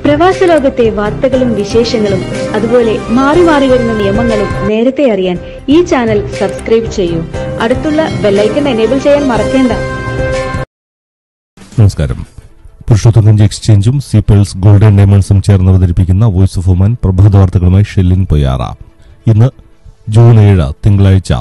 പ്രവാസ ലോകത്തെ വാർത്തകളും വിശേഷങ്ങളും അതുപോലെ മാറി മാറി വരുന്ന നിയമങ്ങളും നേരത്തെ അറിയാൻ ഈ ചാനൽ സബ്സ്ക്രൈബ് ചെയ്യൂ അടുത്തുള്ള ബെല്ലൈക്കൺ എനേബിൾ ചെയ്യാൻ മറക്കേണ്ട നമസ്കാരം പുരുഷോത്തമഞ്ച് എക്സ്ചേഞ്ചും സീപ്പേൾസ് ഗോൾഡൻ ഡയമണ്ട്സും ചേർന്ന് അവതരിപ്പിക്കുന്ന വോയിസ് ഓഫ് വുമൻ പ്രഭാത വാർത്തകളുമായി ഷെല്ലിൻ പൊയ്യാറ ഇന്ന് ജൂൺ ഏഴ് തിങ്കളാഴ്ച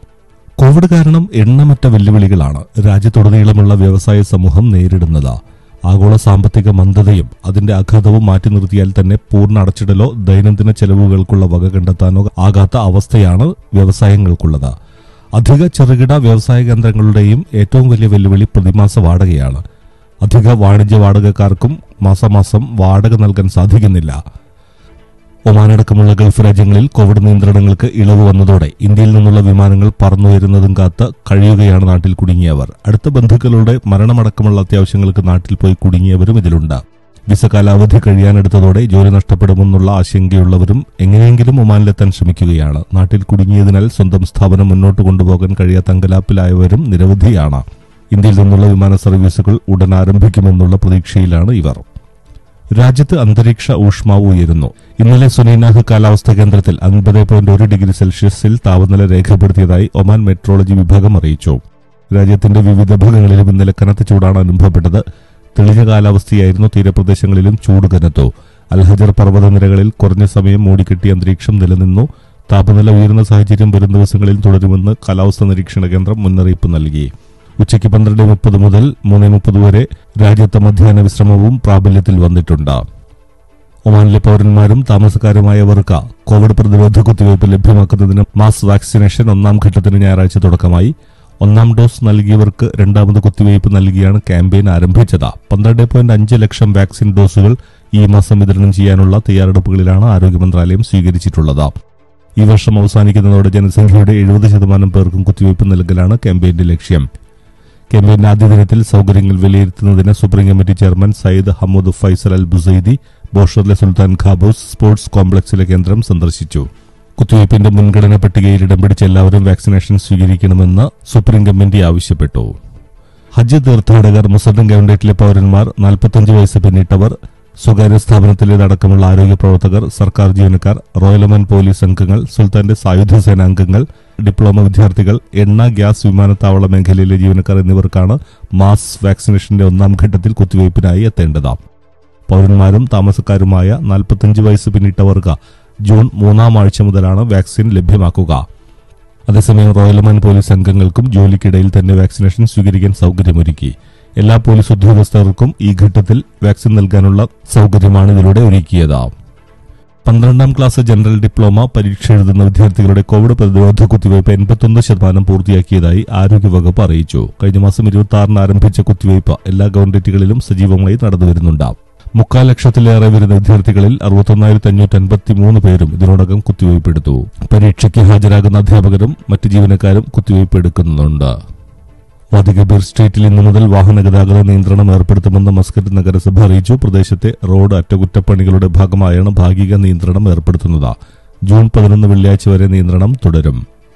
കോവിഡ് കാരണം എണ്ണമറ്റ വെല്ലുവിളികളാണ് രാജ്യത്തുടനീളമുള്ള വ്യവസായ സമൂഹം നേരിടുന്നത് ആഗോള സാമ്പത്തിക മന്ദതയും അതിന്റെ ആഘാതവും മാറ്റി നിർത്തിയാൽ തന്നെ പൂർണ്ണ അടച്ചിടലോ ദൈനംദിന ചെലവുകൾക്കുള്ള വക കണ്ടെത്താനോ ആകാത്ത അവസ്ഥയാണ് വ്യവസായങ്ങൾക്കുള്ളത് അധിക ചെറുകിട വ്യവസായ കേന്ദ്രങ്ങളുടെയും ഏറ്റവും വലിയ വെല്ലുവിളി പ്രതിമാസ വാടകയാണ് അധിക വാണിജ്യ വാടകക്കാർക്കും മാസാമാസം വാടക നൽകാൻ സാധിക്കുന്നില്ല ഒമാനടക്കമുള്ള ഗൾഫ് രാജ്യങ്ങളിൽ കോവിഡ് നിയന്ത്രണങ്ങൾക്ക് ഇളവ് വന്നതോടെ ഇന്ത്യയിൽ നിന്നുള്ള വിമാനങ്ങൾ പറന്നുയരുന്നതും കാത്ത് കഴിയുകയാണ് നാട്ടിൽ കുടുങ്ങിയവർ അടുത്ത ബന്ധുക്കളുടെ മരണമടക്കമുള്ള അത്യാവശ്യങ്ങൾക്ക് നാട്ടിൽ പോയി കുടുങ്ങിയവരും ഇതിലുണ്ട് വിസ കാലാവധി കഴിയാനെടുത്തതോടെ ജോലി നഷ്ടപ്പെടുമെന്നുള്ള ആശങ്കയുള്ളവരും എങ്ങനെയെങ്കിലും ഒമാനിലെത്താൻ ശ്രമിക്കുകയാണ് നാട്ടിൽ കുടുങ്ങിയതിനാൽ സ്വന്തം സ്ഥാപനം മുന്നോട്ട് കൊണ്ടുപോകാൻ കഴിയാത്ത അങ്കലാപ്പിലായവരും നിരവധിയാണ് ഇന്ത്യയിൽ നിന്നുള്ള വിമാന സർവീസുകൾ ഉടൻ ആരംഭിക്കുമെന്നുള്ള പ്രതീക്ഷയിലാണ് ഇവർ രാജ്യത്ത് അന്തരീക്ഷ ഊഷ്മാവ് ഉയരുന്നു ഇന്നലെ സുനൈനാഹ് കാലാവസ്ഥാ കേന്ദ്രത്തിൽ അൻപത് പോയിന്റ് ഒരു ഡിഗ്രി സെൽഷ്യസിൽ താപനില രേഖപ്പെടുത്തിയതായി ഒമാൻ മെട്രോളജി വിഭാഗം അറിയിച്ചു രാജ്യത്തിന്റെ വിവിധ ഭാഗങ്ങളിലും ഇന്നലെ കനത്ത ചൂടാണ് അനുഭവപ്പെട്ടത് തെളിഞ്ഞ കാലാവസ്ഥയായിരുന്നു തീരപ്രദേശങ്ങളിലും ചൂട് കനത്തു അൽഹജർ പർവ്വതനിരകളിൽ കുറഞ്ഞ സമയം മൂടിക്കെട്ടിയ അന്തരീക്ഷം നിലനിന്നു താപനില ഉയരുന്ന സാഹചര്യം വരും ദിവസങ്ങളിൽ തുടരുമെന്ന് കാലാവസ്ഥാ നിരീക്ഷണ കേന്ദ്രം മുന്നറിയിപ്പ് നൽകി ഉച്ചയ്ക്ക് പന്ത്രണ്ട് മുപ്പത് മുതൽ മൂന്ന് മുപ്പത് വരെ രാജ്യത്തെ മധ്യാഹ്ന വിശ്രമവും പ്രാബല്യത്തിൽ വന്നിട്ടുണ്ട് ഒമാനിലെ പൗരന്മാരും താമസക്കാരുമായവർക്ക് കോവിഡ് പ്രതിരോധ കുത്തിവയ്പ് ലഭ്യമാക്കുന്നതിന് മാസ് വാക്സിനേഷൻ ഒന്നാം ഘട്ടത്തിന് ഞായറാഴ്ച തുടക്കമായി ഒന്നാം ഡോസ് നൽകിയവർക്ക് രണ്ടാമത് കുത്തിവയ്പ് നൽകിയാണ് ക്യാമ്പയിൻ ആരംഭിച്ചത് പന്ത്രണ്ട് പോയിന്റ് അഞ്ച് ലക്ഷം വാക്സിൻ ഡോസുകൾ ഈ മാസം വിതരണം ചെയ്യാനുള്ള തയ്യാറെടുപ്പുകളിലാണ് ആരോഗ്യ മന്ത്രാലയം സ്വീകരിച്ചിട്ടുള്ളത് ഈ വർഷം അവസാനിക്കുന്നതോടെ ജനസംഖ്യയുടെ എഴുപത് ശതമാനം പേർക്കും കുത്തിവയ്പ് നൽകലാണ് ക്യാമ്പയിന്റെ ലക്ഷ്യം ക്യാമ്പയിന്റെ ആദ്യ ദിനത്തിൽ സൗകര്യങ്ങൾ വിലയിരുത്തുന്നതിന് supreme committee chairman Sayyid Hamood Faisal Al Busaidi ബോഷറിലെ സുൽത്താൻ ഖാബൂസ് സ്പോർട്സ് കോംപ്ലക്സിലെ കേന്ദ്രം സന്ദർശിച്ചു കുത്തിവയ്പിന്റെ മുൻഗണന പട്ടികയിൽ ഇടം പിടിച്ച എല്ലാവരും വാക്സിനേഷൻ സ്വീകരിക്കണമെന്ന് സുപ്രീം കമ്മിറ്റി ആവശ്യപ്പെട്ടു ഹജ്ജ് തീർത്ഥാടകർ മുസൽമാൻ ഗവൺമെന്റിലെ പൗരന്മാർ നാൽപ്പത്തഞ്ച് വയസ്സ് പിന്നിട്ടവർ സ്വകാര്യ സ്ഥാപനത്തിലേതടക്കമുള്ള ആരോഗ്യ പ്രവർത്തകർ സർക്കാർ ജീവനക്കാർ റോയൽ ഒമൻ പോലീസ് അംഗങ്ങൾ സുൽത്താന്റെ സായുധ സേനാംഗങ്ങൾ ഡിപ്ലോമ വിദ്യാർത്ഥികൾ എണ്ണ ഗ്യാസ് വിമാനത്താവള മേഖലയിലെ ജീവനക്കാർ എന്നിവർക്കാണ് മാസ് വാക്സിനേഷന്റെ ഒന്നാം ഘട്ടത്തിൽ കുത്തിവയ്പ്പിനായി എത്തേണ്ടത് പൗരന്മാരും താമസക്കാരുമായ നാൽപ്പത്തഞ്ച് വയസ്സ് പിന്നിട്ടവർക്ക് ജൂൺ മൂന്നാം ആഴ്ച മുതലാണ് വാക്സിൻ ലഭ്യമാക്കുക അതേസമയം റോയൽ ഒമാൻ പോലീസ് അംഗങ്ങൾക്കും ജോലിക്കിടയിൽ തന്നെ വാക്സിനേഷൻ സ്വീകരിക്കാൻ സൗകര്യമൊരുക്കി എല്ലാ പോലീസ് ഉദ്യോഗസ്ഥർക്കും ഈ ഘട്ടത്തിൽ വാക്സിൻ നൽകാനുള്ള സൗകര്യമാണ് ഇതിലൂടെ ഒരുക്കിയത് പന്ത്രണ്ടാം ക്ലാസ് ജനറൽ ഡിപ്ലോമ പരീക്ഷ എഴുതുന്ന വിദ്യാർത്ഥികളുടെ കോവിഡ് പ്രതിരോധ കുത്തിവയ്പ് എൺപത്തൊന്ന് ശതമാനം പൂർത്തിയാക്കിയതായി ആരോഗ്യവകുപ്പ് അറിയിച്ചു കഴിഞ്ഞ മാസം ഇരുപത്തി ആറിന് ആരംഭിച്ച കുത്തിവയ്പ് എല്ലാ ഗവൺമെന്റുകളിലും സജീവമായി നടന്നുവരുന്നുണ്ട് മുക്കാൽ ലക്ഷത്തിലേറെ വരുന്ന വിദ്യാർത്ഥികളിൽ അറുപത്തൊന്നായിരത്തി അഞ്ഞൂറ്റി അൻപത്തി മൂന്ന് പേരും ഇതിനോടകം കുത്തിവയ്പ് എടുത്തു പരീക്ഷയ്ക്ക് ഹാജരാകുന്ന അധ്യാപകരും മറ്റ് ജീവനക്കാരും കുത്തിവയ്പ് എടുക്കുന്നുണ്ട് വാദികബീർ സ്ട്രീറ്റിൽ ഇന്നു മുതൽ വാഹന ഗതാഗത നിയന്ത്രണം ഏർപ്പെടുത്തുമെന്ന് മസ്കറ്റ് നഗരസഭ അറിയിച്ചു പ്രദേശത്തെ റോഡ് അറ്റകുറ്റപ്പണികളുടെ ഭാഗമായാണ് ഭാഗിക നിയന്ത്രണം ഏർപ്പെടുത്തുന്നത് ജൂൺ പതിനൊന്ന് വെള്ളിയാഴ്ച വരെ നിയന്ത്രണം തുടരും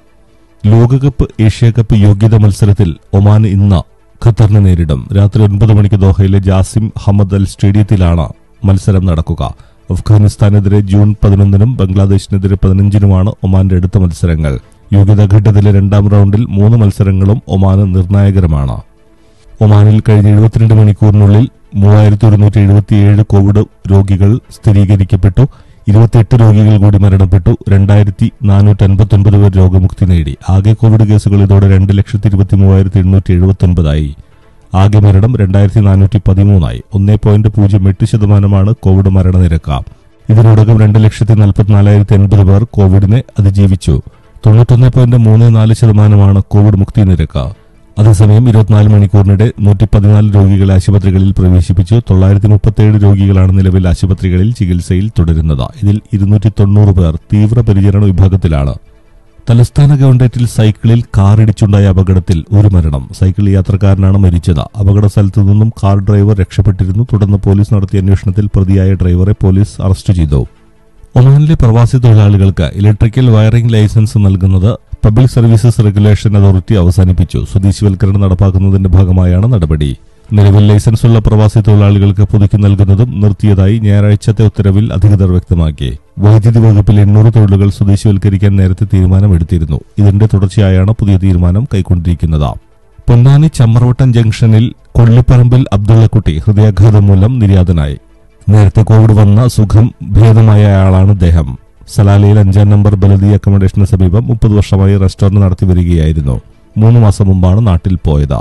ലോകകപ്പ് ഏഷ്യാകപ്പ് യോഗ്യത മത്സരത്തിൽ ഒമാൻ ഇന്ന് ഖത്തറിനെ നേരിടും രാത്രി ഒൻപത് മണിക്ക് ദോഹയിലെ ജാസിം ഹമദ് അൽ സ്റ്റേഡിയത്തിലാണ് മത്സരം നടക്കുക അഫ്ഗാനിസ്ഥാനെതിരെ ജൂൺ പതിനൊന്നിനും ബംഗ്ലാദേശിനെതിരെ പതിനഞ്ചിനുമാണ് ഒമാന്റെ അടുത്ത മത്സരങ്ങൾ യോഗ്യതാ ഘട്ടത്തിലെ രണ്ടാം റൗണ്ടിൽ മൂന്ന് മത്സരങ്ങളും ഒമാന് നിർണായകരമാണ് ഒമാനിൽ കഴിഞ്ഞ എഴുപത്തിരണ്ട് മണിക്കൂറിനുള്ളിൽ മൂവായിരത്തി ഒരുന്നൂറ്റി എഴുപത്തിയേഴ് കോവിഡ് രോഗികൾ സ്ഥിരീകരിക്കപ്പെട്ടു ഇരുപത്തിയെട്ട് രോഗികൾ കൂടി മരണപ്പെട്ടു രണ്ടായിരത്തി നാനൂറ്റി അൻപത്തി ഒൻപത് പേർ രോഗമുക്തി നേടി ആകെ കോവിഡ് കേസുകൾ ഇതോടെ രണ്ട് ലക്ഷത്തി ഇരുപത്തി മൂവായിരത്തി എണ്ണൂറ്റി എഴുപത്തി ഒൻപതായി ആകെ മരണം രണ്ടായിരത്തി നാനൂറ്റി പതിമൂന്നായി ഒന്നേ പോയിന്റ് പൂജ്യം എട്ട് ശതമാനമാണ് കോവിഡ് മരണനിരക്ക് ഇതിനോടകം രണ്ട് ലക്ഷത്തി നാൽപ്പത്തിനാലായിരത്തി എൺപത് പേർ കോവിഡിനെ അതിജീവിച്ചു തൊണ്ണൂറ്റൊന്ന് പോയിന്റ് മൂന്ന് നാല് ശതമാനമാണ് കോവിഡ് മുക്തി നിരക്ക് അതേസമയം ഇരുപത്തിനാല് മണിക്കൂറിനിടെ നൂറ്റി പതിനാല് രോഗികളെ ആശുപത്രികളിൽ പ്രവേശിപ്പിച്ചു തൊള്ളായിരത്തി മുപ്പത്തിയേഴ് രോഗികളാണ് നിലവിൽ ആശുപത്രികളിൽ ചികിത്സയിൽ തുടരുന്നത് ഇതിൽ ഇരുന്നൂറ്റി തൊണ്ണൂറ് പേർ തീവ്രപരിചരണ വിഭാഗത്തിലാണ് തലസ്ഥാന ഗവൺമെന്റിൽ സൈക്കിളിൽ കാറിടിച്ചുണ്ടായ അപകടത്തിൽ ഒരു മരണം സൈക്കിൾ യാത്രക്കാരനാണ് മരിച്ചത് അപകട സ്ഥലത്തു നിന്നും കാർ ഡ്രൈവർ രക്ഷപ്പെട്ടിരുന്നു തുടർന്ന് പോലീസ് നടത്തിയ അന്വേഷണത്തിൽ പ്രതിയായ ഡ്രൈവറെ പോലീസ് അറസ്റ്റ് ചെയ്തു ഒമാനിലെ പ്രവാസി തൊഴിലാളികൾക്ക് ഇലക്ട്രിക്കൽ വയറിംഗ് ലൈസൻസ് നൽകുന്നത് പബ്ലിക് സർവീസസ് റെഗുലേഷൻ അതോറിറ്റി അവസാനിപ്പിച്ചു സ്വദേശിവൽക്കരണം നടപ്പാക്കുന്നതിന്റെ ഭാഗമായാണ് നടപടി നിലവിൽ ലൈസൻസുള്ള പ്രവാസി തൊഴിലാളികൾക്ക് പുതുക്കി നൽകുന്നതും നിർത്തിയതായി ഞായറാഴ്ചത്തെ ഉത്തരവിൽ അധികൃതർ വ്യക്തമാക്കി വൈദ്യുതി വകുപ്പിൽ എണ്ണൂറ് തൊഴിലുകൾ സ്വദേശിവൽക്കരിക്കാൻ നേരത്തെ തീരുമാനമെടുത്തിരുന്നു ഇതിന്റെ തുടർച്ചയായാണ് പുതിയ തീരുമാനം കൈക്കൊണ്ടിരിക്കുന്നത് പൊന്നാനി ചമ്മറവട്ടം ജംഗ്ഷനിൽ കൊള്ളിപ്പറമ്പിൽ അബ്ദുള്ളക്കുട്ടി ഹൃദയാഘാതം മൂലം നിര്യാതനായി നേരത്തെ കോവിഡ് വന്ന സുഖം ഭേദമായ ആളാണ് അദ്ദേഹം സലാലയിൽ അഞ്ചാം നമ്പർ ബലദി അക്കോമഡേഷന് സമീപം മുപ്പത് വർഷമായി റെസ്റ്റോറന്റ് നടത്തി വരികയായിരുന്നു മൂന്ന് മാസം മുമ്പാണ് നാട്ടിൽ പോയത്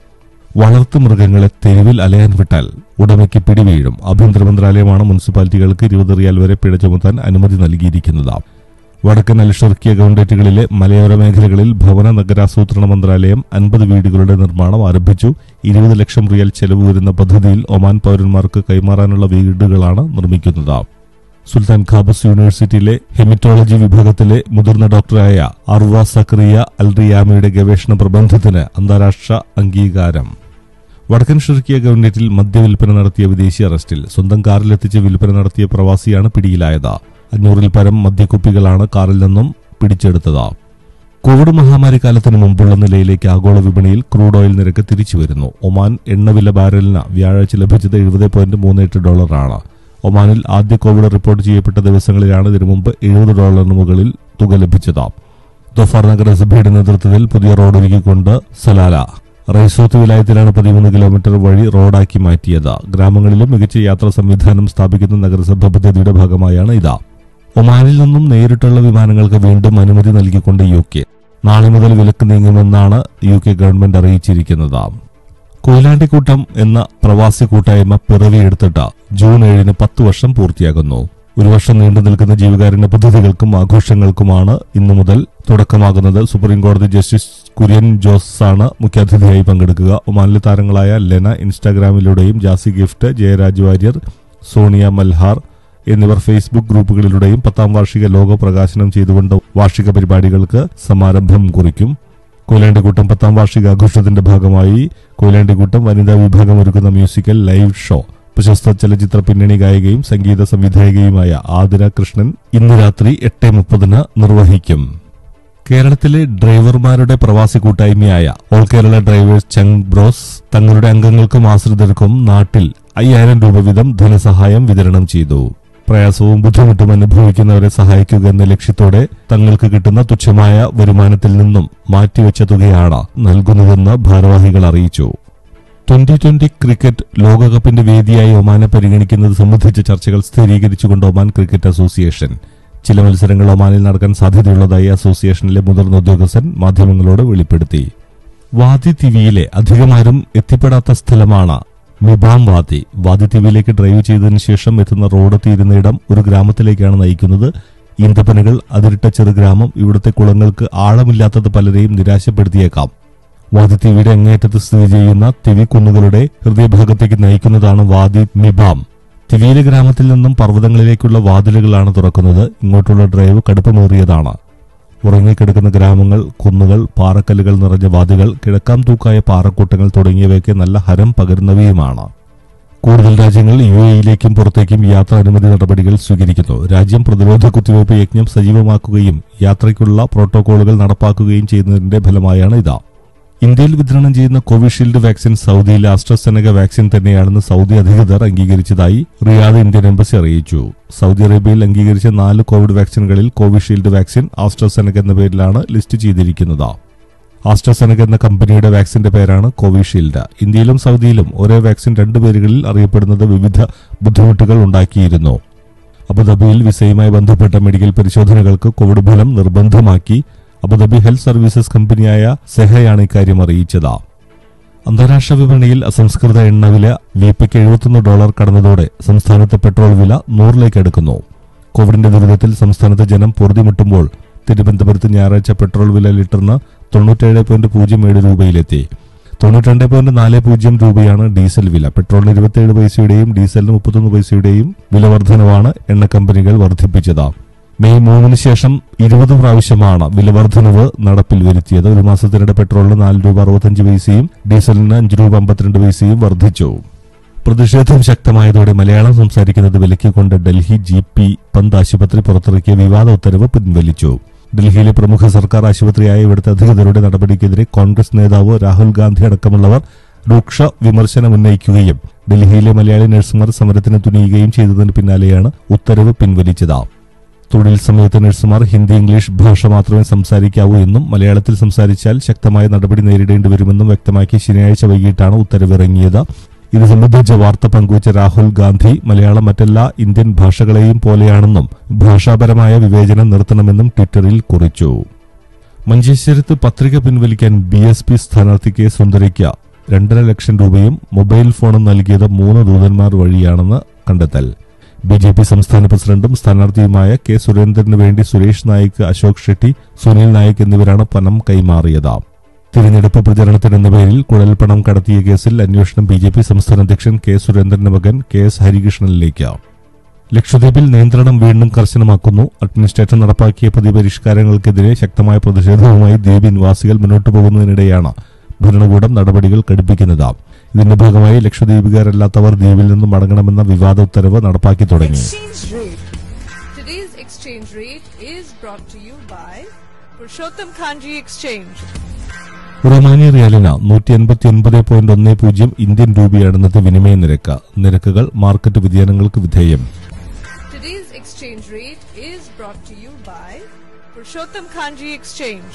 വളർത്തു മൃഗങ്ങളെ തെരുവിൽ അലയാൻ വിട്ടാൽ ഉടമയ്ക്ക് പിടിവീഴും ആഭ്യന്തര മന്ത്രാലയമാണ് മുനിസിപ്പാലിറ്റികൾക്ക് ഇരുപത് റിയാൽ വരെ പിഴ ചുമത്താൻ അനുമതി നൽകിയിരിക്കുന്നത് വടക്കൻ അൽഷർക്കിയ ഗവൺമെന്റുകളിലെ മലയോര മേഖലകളിൽ ഭവന നഗരാസൂത്രണ മന്ത്രാലയം അൻപത് വീടുകളുടെ നിർമ്മാണം ആരംഭിച്ചു ഇരുപത് ലക്ഷം റിയൽ ചെലവ് വരുന്ന പദ്ധതിയിൽ ഒമാൻ പൗരന്മാർക്ക് കൈമാറാനുള്ള വീടുകളാണ് നിർമ്മിക്കുന്നത് സുൽത്താൻ ഖാബസ് യൂണിവേഴ്സിറ്റിയിലെ ഹെമിറ്റോളജി വിഭാഗത്തിലെ മുതിർന്ന ഡോക്ടറായ അർവ സക്രിയ അൽ റിയാമയുടെ ഗവേഷണ പ്രബന്ധത്തിന് അന്താരാഷ്ട്ര അംഗീകാരം വടക്കൻ ഷിർക്കിയ ഗവൺമെന്റിൽ മദ്യവിൽപ്പന നടത്തിയ വിദേശി അറസ്റ്റിൽ സ്വന്തം കാറിലെത്തിച്ച് വിൽപ്പന നടത്തിയ പ്രവാസിയാണ് പിടിയിലായത് അഞ്ഞൂറിൽ പരം മദ്യക്കുപ്പികളാണ് കാറിൽ നിന്നും പിടിച്ചെടുത്തത് കോവിഡ് മഹാമാരി കാലത്തിന് മുമ്പുള്ള നിലയിലേക്ക് ആഗോള വിപണിയിൽ ക്രൂഡ് ഓയിൽ നിരക്ക് തിരിച്ചു വരുന്നു ഒമാൻ എണ്ണവില ബാരലിന് വ്യാഴാഴ്ച ലഭിച്ചത് എഴുപത് പോയിന്റ് മൂന്ന് എട്ട് ഡോളറാണ് ഒമാനിൽ ആദ്യ കോവിഡ് റിപ്പോർട്ട് ചെയ്യപ്പെട്ട ദിവസങ്ങളിലാണ് ഇതിനു മുമ്പ് എഴുപത് ഡോളറിന് മുകളിൽ തുക ലഭിച്ചത് ദോഫാർ നഗരസഭയുടെ നേതൃത്വത്തിൽ പുതിയ റോഡ് ഒരുക്കിക്കൊണ്ട് സലാല റൈസോത്ത് വിലായത്തിലാണ് പതിമൂന്ന് കിലോമീറ്റർ വഴി റോഡാക്കി മാറ്റിയത് ഗ്രാമങ്ങളിലും മികച്ച യാത്രാ സംവിധാനം സ്ഥാപിക്കുന്ന നഗരസഭ പദ്ധതിയുടെ ഭാഗമായാണ് ഇത് ഒമാനിൽ നിന്നും നേരിട്ടുള്ള വിമാനങ്ങൾക്ക് വീണ്ടും അനുമതി നൽകിക്കൊണ്ട് യു കെ നാളെ മുതൽ വിലക്ക് നീങ്ങുമെന്നാണ് യു കെ ഗവൺമെന്റ് അറിയിച്ചിരിക്കുന്നത് കൊയിലാണ്ടിക്കൂട്ടം എന്ന പ്രവാസി കൂട്ടായ്മ പിറവിയെടുത്തിട്ട് ജൂൺ ഏഴിന് പത്ത് വർഷം പൂർത്തിയാകുന്നു ഒരു വർഷം നീണ്ടു നിൽക്കുന്ന ജീവകാരുണ്യ പദ്ധതികൾക്കും ആഘോഷങ്ങൾക്കുമാണ് ഇന്നു മുതൽ തുടക്കമാകുന്നത് സുപ്രീം കോടതി ജസ്റ്റിസ് കുര്യൻ ജോസ് ആണ് മുഖ്യാതിഥിയായി പങ്കെടുക്കുക ഒമാനിലെ താരങ്ങളായ ലെന ഇൻസ്റ്റാഗ്രാമിലൂടെയും ജാസി ഗിഫ്റ്റ് ജയരാജ് വാര്യർ സോണിയ മൽഹാർ എന്നിവർ ഫേസ്ബുക്ക് ഗ്രൂപ്പുകളിലൂടെയും പത്താം വാർഷിക ലോഗോ പ്രകാശനം ചെയ്തുകൊണ്ട് വാർഷിക പരിപാടികൾക്ക് സമാരംഭം കുറിക്കും കൊയിലാണ്ടിക്കൂട്ടം പത്താം വാർഷികാഘോഷത്തിന്റെ ഭാഗമായി കൊയിലാണ്ടിക്കൂട്ടം വനിതാ വിഭാഗം ഒരുക്കുന്ന മ്യൂസിക്കൽ ലൈവ് ഷോ പ്രശസ്ത ചലച്ചിത്ര പിന്നണി ഗായികയും സംഗീത സംവിധായകയുമായ ആതിര കൃഷ്ണൻ ഇന്ന് രാത്രി എട്ട് മുപ്പതിന് നിർവഹിക്കും കേരളത്തിലെ ഡ്രൈവർമാരുടെ പ്രവാസി കൂട്ടായ്മയായ ഓൾ കേരള ഡ്രൈവേഴ്സ് ചങ് ബ്രോസ് തങ്ങളുടെ അംഗങ്ങൾക്കും ആശ്രിതർക്കും നാട്ടിൽ അയ്യായിരം രൂപ വീതം ധനസഹായം വിതരണം ചെയ്തു പ്രയാസവും ബുദ്ധിമുട്ടും അനുഭവിക്കുന്നവരെ സഹായിക്കുക എന്ന ലക്ഷ്യത്തോടെ തങ്ങൾക്ക് കിട്ടുന്ന തുച്ഛമായ വരുമാനത്തിൽ നിന്നും മാറ്റിവെച്ച തുകയാണ് നൽകുന്നതെന്ന് ഭാരവാഹികൾ അറിയിച്ചു ട്വന്റി ട്വന്റി ക്രിക്കറ്റ് ലോകകപ്പിന്റെ വേദിയായി ഒമാനെ പരിഗണിക്കുന്നത് സംബന്ധിച്ച ചർച്ചകൾ സ്ഥിരീകരിച്ചുകൊണ്ട് ഒമാൻ ക്രിക്കറ്റ് അസോസിയേഷൻ ചില മത്സരങ്ങൾ ഒമാനിൽ നടക്കാൻ സാധ്യതയുള്ളതായി അസോസിയേഷനിലെ മുതിർന്ന ഉദ്യോഗസ്ഥൻ മാധ്യമങ്ങളോട് വെളിപ്പെടുത്തി വാദി തിവിയിലെ അധികമാരും എത്തിപ്പെടാത്ത സ്ഥലമാണ് മിബാം വാദി വാദി തിവിയിലേക്ക് ഡ്രൈവ് ചെയ്തതിനു ശേഷം എത്തുന്ന റോഡ് തീരുന്നയിടം ഒരു ഗ്രാമത്തിലേക്കാണ് നയിക്കുന്നത് ഈന്തപ്പനകൾ അതിരിട്ട ചെറുഗ്രാമം ഇവിടുത്തെ കുളങ്ങൾക്ക് ആഴമില്ലാത്തത് പലരെയും നിരാശപ്പെടുത്തിയേക്കാം വാദി തിവിയുടെ അങ്ങേയറ്റത്ത് സ്ഥിതി ചെയ്യുന്ന തിവി കുന്നുകളുടെ ഹൃദയഭാഗത്തേക്ക് നയിക്കുന്നതാണ് വാദി മിബാം തിവിയിലെ ഗ്രാമത്തിൽ നിന്നും പർവ്വതങ്ങളിലേക്കുള്ള വാതിലുകളാണ് തുറക്കുന്നത് ഇങ്ങോട്ടുള്ള ഡ്രൈവ് കടുപ്പമേറിയതാണ് ഉറങ്ങിക്കിടക്കുന്ന ഗ്രാമങ്ങൾ കുന്നുകൾ പാറക്കല്ലുകൾ നിറഞ്ഞ വാതികൾ കിഴക്കാം തൂക്കായ പാറക്കൂട്ടങ്ങൾ തുടങ്ങിയവയൊക്കെ നല്ല ഹരം പകരുന്നവയുമാണ് കൂടുതൽ രാജ്യങ്ങൾ യു എയിലേക്കും പുറത്തേക്കും യാത്രാ അനുമതി നടപടികൾ സ്വീകരിക്കുന്നു രാജ്യം പ്രതിരോധ കുത്തിവയ്പ് യജ്ഞം സജീവമാക്കുകയും യാത്രയ്ക്കുള്ള പ്രോട്ടോകോളുകൾ നടപ്പാക്കുകയും ചെയ്യുന്നതിന്റെ ഫലമായാണ് ഇത് ഇന്ത്യയിൽ വിതരണം ചെയ്യുന്ന കോവിഷീൽഡ് വാക്സിൻ സൗദിയിലെ ആസ്ട്രസെനക വാക്സിൻ തന്നെയാണെന്ന് സൗദി അധികൃതർ അംഗീകരിച്ചതായി റിയാദ് ഇന്ത്യൻ എംബസി അറിയിച്ചു സൗദി അറേബ്യയിൽ അംഗീകരിച്ച നാല് കോവിഡ് വാക്സിനുകളിൽ കോവിഷീൽഡ് വാക്സിൻ ആസ്ട്രസെനക എന്ന പേരിലാണ് ലിസ്റ്റ് ചെയ്തിരിക്കുന്നത് ആസ്ട്രസെനക എന്ന കമ്പനിയുടെ വാക്സിന്റെ പേരാണ് കോവിഷീൽഡ് ഇന്ത്യയിലും സൗദിയിലും ഒരേ വാക്സിൻ രണ്ട് പേരുകളിൽ അറിയപ്പെടുന്നത് വിവിധ ബുദ്ധിമുട്ടുകൾ ഉണ്ടാക്കിയിരുന്നു അബുദാബിയിൽ വിസയുമായി ബന്ധപ്പെട്ട മെഡിക്കൽ പരിശോധനകൾക്ക് കോവിഡ് ഫലം നിർബന്ധമാക്കി അബുദാബി ഹെൽത്ത് സർവീസസ് കമ്പനിയായ സെഹയാണ് ഇക്കാര്യം അറിയിച്ചത് അന്താരാഷ്ട്ര വിപണിയിൽ അസംസ്കൃത എണ്ണ വില വിപയ്ക്ക് എഴുപത്തൊന്ന് ഡോളർ കടന്നതോടെ സംസ്ഥാനത്ത് പെട്രോൾ വില നൂറിലേക്ക് അടുക്കുന്നു കോവിഡിന്റെ ദുരിതത്തിൽ സംസ്ഥാനത്ത് ജനം പൊറുതിമുട്ടുമ്പോൾ തിരുവനന്തപുരത്ത് ഞായറാഴ്ച പെട്രോൾ വില ലിറ്ററിന് തൊണ്ണൂറ്റേഴ് പോയിന്റ് പൂജ്യം ഏഴ് രൂപയിലെത്തി തൊണ്ണൂറ്റിരണ്ട് പോയിന്റ് നാല് പൂജ്യം രൂപയാണ് ഡീസൽ വില പെട്രോളിന് ഇരുപത്തിയേഴ് പൈസയുടെയും ഡീസലിന് മുപ്പത്തൊന്ന് പൈസയുടെയും വില വർധനവാണ് എണ്ണ കമ്പനികൾ വർദ്ധിപ്പിച്ചത് മെയ് മൂന്നിന് ശേഷം ഇരുപത് പ്രാവശ്യമാണ് വില വർധനവ് നടപ്പിൽ വരുത്തിയത് ഒരു മാസത്തിനിടെ പെട്രോളിന് നാല് രൂപ അറുപത്തഞ്ച് പൈസയും ഡീസലിന് അഞ്ച് രൂപ അമ്പത്തിരണ്ട് പൈസയും വർദ്ധിച്ചു പ്രതിഷേധം ശക്തമായതോടെ മലയാളം സംസാരിക്കുന്നത് വിലക്കിക്കൊണ്ട് ഡൽഹി ജി പി പന്ത് ആശുപത്രി പുറത്തിറക്കിയ വിവാദ ഉത്തരവ് പിൻവലിച്ചു ഡൽഹിയിലെ പ്രമുഖ സർക്കാർ ആശുപത്രിയായ ഇവിടുത്തെ അധികൃതരുടെ നടപടിക്കെതിരെ കോൺഗ്രസ് നേതാവ് രാഹുൽ ഗാന്ധി അടക്കമുള്ളവർ രൂക്ഷ വിമർശനം ഉന്നയിക്കുകയും ഡൽഹിയിലെ മലയാളി നഴ്സുമാർ സമരത്തിന് തുനിയുകയും ചെയ്തതിന് പിന്നാലെയാണ് ഉത്തരവ് പിൻവലിച്ചത് തൊഴിൽ സമയത്ത് നഴ്സുമാർ ഹിന്ദി ഇംഗ്ലീഷ് ഭാഷ മാത്രമേ സംസാരിക്കാവൂ എന്നും മലയാളത്തിൽ സംസാരിച്ചാൽ ശക്തമായ നടപടി നേരിടേണ്ടി വരുമെന്നും വ്യക്തമാക്കി ശനിയാഴ്ച വൈകിട്ടാണ് ഉത്തരവിറങ്ങിയത് ഇത് സംബന്ധിച്ച വാർത്ത പങ്കുവച്ച രാഹുൽ ഗാന്ധി മലയാളം മറ്റെല്ലാ ഇന്ത്യൻ ഭാഷകളെയും പോലെയാണെന്നും ഭാഷാപരമായ വിവേചനം നിർത്തണമെന്നും ട്വിറ്ററിൽ കുറിച്ചു മഞ്ചേശ്വരത്ത് പത്രിക പിൻവലിക്കാൻ ബി എസ് പി സ്ഥാനാർത്ഥി കെ സുന്ദരയ്ക്ക് രണ്ടര ലക്ഷം രൂപയും മൊബൈൽ ഫോണും നൽകിയത് മൂന്ന് ദൂതന്മാർ വഴിയാണെന്ന് കണ്ടെത്തൽ ബി ജെ പി സംസ്ഥാന പ്രസിഡന്റും സ്ഥാനാർത്ഥിയുമായ കെ സുരേന്ദ്രന് വേണ്ടി സുരേഷ് നായിക് അശോക് ഷെട്ടി സുനിൽ നായിക് എന്നിവരാണ് പണം കൈമാറിയത് തിരഞ്ഞെടുപ്പ് പ്രചരണത്തിനെന്ന പേരിൽ കുഴൽപ്പണം കടത്തിയ കേസിൽ അന്വേഷണം ബി ജെ പി സംസ്ഥാന അധ്യക്ഷൻ കെ സുരേന്ദ്രന്റെ മകൻ കെ എസ് ഹരികൃഷ്ണനിലേക്ക് ലക്ഷദ്വീപിൽ നിയന്ത്രണം വീണ്ടും കർശനമാക്കുന്നു അഡ്മിനിസ്ട്രേറ്റർ നടപ്പാക്കിയ പ്രതിപരിഷ്കാരങ്ങൾക്കെതിരെ ശക്തമായ പ്രതിഷേധവുമായി ദ്വീപ് നിവാസികൾ മുന്നോട്ടു പോകുന്നതിനിടെയാണ് ഭരണകൂടം നടപടികൾ കടുപ്പിക്കുന്നത് ഇതിന്റെ ഭാഗമായി ലക്ഷദ്വീപുകാരല്ലാത്തവർ ദ്വീപിൽ നിന്നും മടങ്ങണമെന്ന വിവാദ ഉത്തരവ് നടപ്പാക്കി തുടങ്ങി Exchange rate. Today's exchange rate is brought to you by Purushottam Kanji Exchange. റൊമാനിയ റിയാലിന് നൂറ്റി എൺപത്തി ഒൻപത് പോയിന്റ് ഒന്ന് പൂജ്യം ഇന്ത്യൻ രൂപയാണ് ഇന്നത്തെ വിനിമയ നിരക്ക് നിരക്കുകൾ മാർക്കറ്റ് വ്യതിയാനങ്ങൾക്ക് വിധേയം Today's exchange rate is brought to you by Purushottam Kanji Exchange.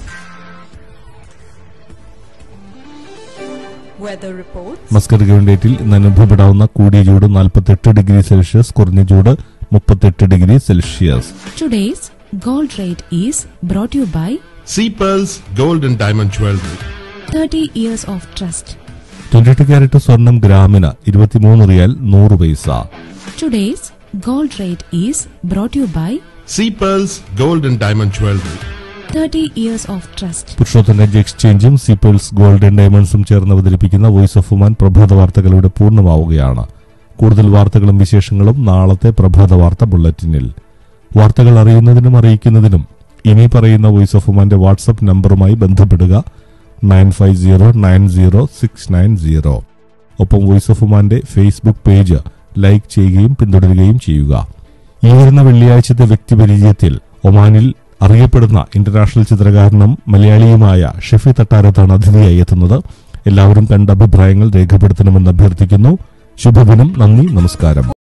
Weather reports. Muscat ഗവൺഡേറ്റിൽ ഇന്ന് അനുഭവപ്പെടാവുന്ന കൂടിയ ചൂട് നാൽപ്പത്തെട്ട് ഡിഗ്രി സെൽഷ്യസ് കുറഞ്ഞ ചൂട് മുപ്പത്തെട്ട് degree Celsius Today's gold rate is brought to you by Sea Pearls Gold and Diamond Jewelry. 30 years of trust. Twenty എട്ട് ക്യാരറ്റ് സ്വർണം ഗ്രാമിന് ഇരുപത്തിമൂന്ന് റിയാൽ നൂറ് പൈസ Today's gold rate is brought to you by Sea Pearls Gold and Diamond Jewelry. 30 years of trust. Purushottam Ganj എക്സ്ചേഞ്ചും സീപ്പിൾസ് golden ഡയമണ്ട്സും ചേർന്ന് അവതരിപ്പിക്കുന്ന വോയിസ് ഓഫ് ഉമാൻ പ്രഭാത വാർത്തകളുടെ പൂർണ്ണമാവുകയാണ് കൂടുതൽ വാർത്തകളും വിശേഷങ്ങളും നാളത്തെ പ്രഭാത വാർത്ത ബുള്ളറ്റിനിൽ വാർത്തകൾ അറിയുന്നതിനും അറിയിക്കുന്നതിനും ഇനി പറയുന്ന വോയിസ് ഓഫ് ഉമാന്റെ വാട്സപ്പ് നമ്പറുമായി ബന്ധപ്പെടുക nine five zero nine zero six nine zero ഒപ്പം വോയിസ് ഓഫ് ഉമാന്റെ ഫേസ്ബുക്ക് പേജ് ലൈക്ക് ചെയ്യുകയും പിന്തുടരുകയും ചെയ്യുക ഈ വരുന്ന വെള്ളിയാഴ്ചത്തെ വ്യക്തിപരിചയത്തിൽ ഒമാനിൽ അറിയപ്പെടുന്ന ഇന്റർനാഷണൽ ചിത്രകാരനും മലയാളിയുമായ ഷെഫി തട്ടാരത്താണ് അതിഥിയായി എത്തുന്നത് എല്ലാവരും കണ്ട അഭിപ്രായങ്ങൾ രേഖപ്പെടുത്തണമെന്ന് അഭ്യർത്ഥിക്കുന്നു ശുഭദിനം നന്ദി നമസ്കാരം